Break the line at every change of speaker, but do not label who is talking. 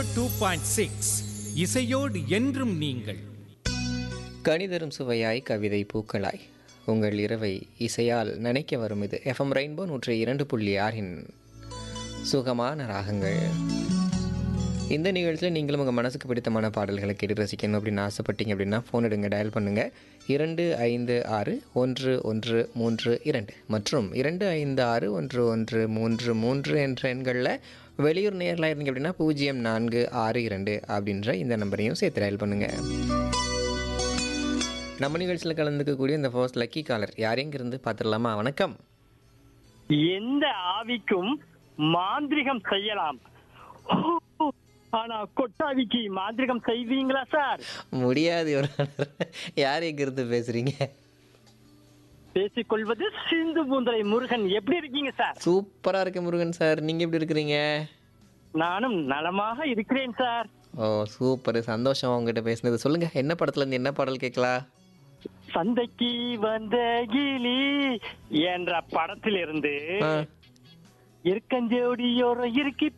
two point six இசையோடு என்றும் நீங்கள்
கணிதரும் சுவையாய் கவிதை பூக்களாய் உங்கள் இரவை இசையால் நினைக்க வரும் இது எஃப்எம் ரெயின்போ நூற்றி இரண்டு புள்ளி ஆறின் சுகமான ராகங்கள் இந்த நிகழ்ச்சியில் நீங்களும் உங்கள் மனசுக்கு பிடித்தமான பாடல்களை கேட்டு ரசிக்கணும் அப்படின்னு ஆசைப்பட்டீங்க அப்படின்னா ஃபோன் எடுங்க டயல் பண்ணுங்கள் இரண்டு ஐந்து ஆறு ஒன்று ஒன்று மூன்று இரண்டு மற்றும் இரண்டு ஐந்து ஆறு ஒன்று ஒன்று மூன்று மூன்று என்ற எண்களில் வெளியூர் நேரில் இருந்தீங்க அப்படின்னா பூஜ்ஜியம் நான்கு ஆறு இரண்டு அப்படின்ற இந்த நம்பரையும் சேர்த்து டயல் பண்ணுங்கள் நம்ம நிகழ்ச்சியில் கலந்துக்கக்கூடிய இந்த ஃபர்ஸ்ட் லக்கி காலர் யார் எங்கிருந்து பார்த்துடலாமா வணக்கம்
எந்த ஆவிக்கும் மாந்திரிகம் செய்யலாம் ஓ, ஆனா கொட்டாவிக்கு மாந்திரிகம் செய்வீங்களா சார்
முடியாது ஒரு யார் எங்கிருந்து பேசுறீங்க
பேசிக்கொள்வது சிந்து பூந்தரை முருகன் எப்படி இருக்கீங்க சார்
சூப்பராக இருக்கு முருகன் சார் நீங்கள் எப்படி இருக்கிறீங்க
நானும் நலமாக இருக்கிறேன் சார்
ஓ சூப்பர் சந்தோஷம் உங்ககிட்ட பேசுனது சொல்லுங்க என்ன படத்துல இருந்து என்ன பாடல் கேட்கலாம்
சந்தைக்கு வந்த கிளி என்ற படத்திலிருந்து
ஆ,
இருக்கஞ்சோடியோர இருக்கி